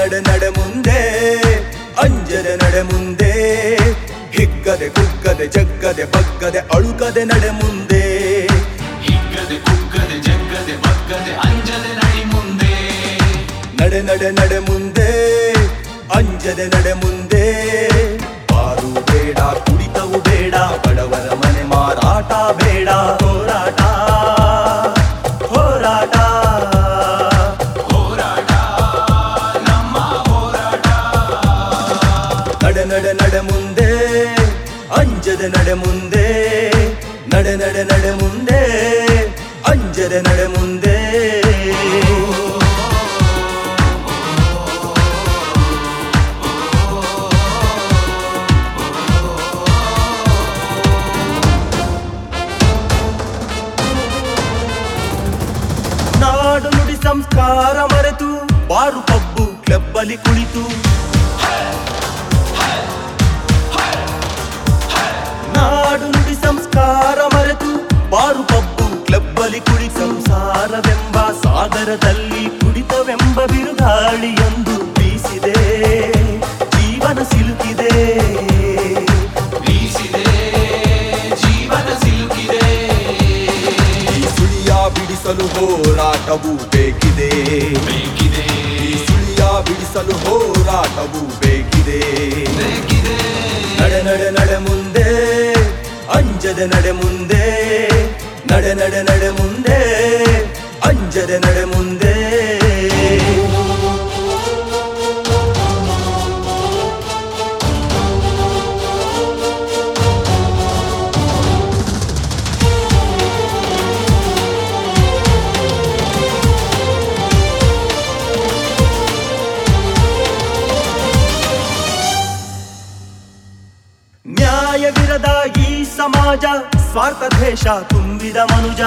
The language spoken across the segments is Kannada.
ನಡೆ ನಡೆ ಮುಂದೆ ಅಂಜದೆ ನಡೆ ಮುಂದೆ ಹಿಗ್ಗದೆ ಕುಗ್ಗದೆ ಜಗ್ಗದೆ ಬಗ್ಗದೆ ಅಳುಕದೆ ನಡೆ ಮುಂದೆ ಹಿಗ್ಗದೆ ಕುಗ್ಗದೆ ಜಗ್ಗದೆ ಬಗ್ಗದೆ ಅಂಜದೆ ನಡಿ ಮುಂದೆ ನಡೆ ನಡೆ ನಡೆ ಮುಂದೆ ಅಂಜದೆ ನಡೆ ಮುಂದೆ ಬಾರು ಬೇಡ ಕುಡಿತವು ಬೇಡ ಬಡವರ ಮನೆ ಮಾರಾಟ ಬೇಡ ಹೋರಾಟ ಹೋರಾಟ ಹೋರಾಟ ನಮ್ಮ ಹೋರಾಟ ನಡೆ ನಡೆ ನಡೆ ಮುಂದೆ ಅಂಜದೆ ನಡೆ ಮುಂದೆ ನಡೆ ನಡೆ ನಡೆ ಮುಂದೆ ಅಂಜದೆ ನಡೆ ಮುಂದೆ ನಾಡು ನುಡಿ ಸಂಸ್ಕಾರ ಮರೆತು ಬಾರು ಪಬ್ಬು ಕ್ಲಬ್ಬಲ್ಲಿ ಕುಳಿತು ನಾಡು ನುಡಿ ಸಂಸ್ಕಾರ ಮರೆತು ಬಾರು ಪಬ್ಬು ಕ್ಲಬ್ಬಲ್ಲಿ ಕುಳಿ ಸಂಸಾರವೆಂಬ ಸಾಗರದಲ್ಲಿ ಕುಡಿತವೆಂಬ ಬಿರುಗಾಳಿಯೊಂದು ಬೀಸಿದೆ ಜೀವನ ಸಿಲುಕಿದೆ ಬೀಸಿದೆ ಜೀವನ ಸಿಲುಕಿದೆ ಈ ಸುಳಿಯ ಬಿಡಿಸಲು ಹೋರಾಟವು ಬೇಕಿದೆ ಬೇಕಿದೆ ಈ ಸುಳಿಯ ಬಿಡಿಸಲು ಹೋರಾಟವು ಬೇಕಿದೆ ಬೇಕಿದೆ ನಡೆ ನಡೆ ನಡೆ ಮುಂದೆ ಅಂಜದೆ ನಡೆ ಮುಂದೆ ನಡೆ ನಡೆ ನಡೆ ಮುಂದೆ ಅಂಜದೆ ನಡೆ ಮುಂದೆ ನ್ಯಾಯವಿರದ ಈ ಸಮಾಜ ಸ್ವಾರ್ಥ ದ್ವೇಷ ತುಂಬಿದ ಮನುಜ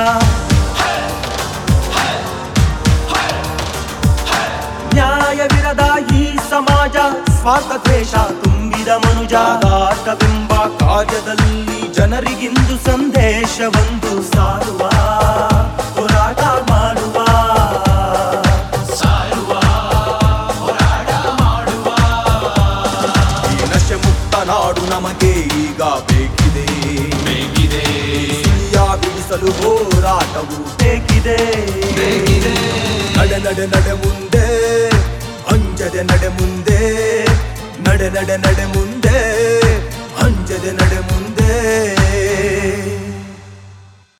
ನ್ಯಾಯವಿರದ ಈ ಸಮಾಜ ಸ್ವಾರ್ಥ ದ್ವೇಷ ತುಂಬಿದ ಮನುಜ ಆಟವೆಂಬ ಕಾರ್ಯದಲ್ಲಿ ಜನರಿಗಿಂದು ಸಂದೇಶವೊಂದು ಸಾರುವ ಹೋರಾಟ ಮಾಡುವ ಸಾರುವ ಹೋರಾಟ ಮಾಡುವ ಈ ನಶೆ ಮುಕ್ತ ನಾಡು ನಮಗೆ ಈಗ ಬೇಕಿದೆ ಬೇಕಿದೆ ಸುಳಿಯ ಬಿಡಿಸಲು ಹೋರಾಟವು ಬೇಕಿದೆ ಬೇಕಿದೆ ನಡೆ ನಡೆ ನಡೆ ಮುಂದೆ ಅಂಜದೆ ನಡೆ ಮುಂದೆ ನಡೆ ನಡೆ ನಡೆ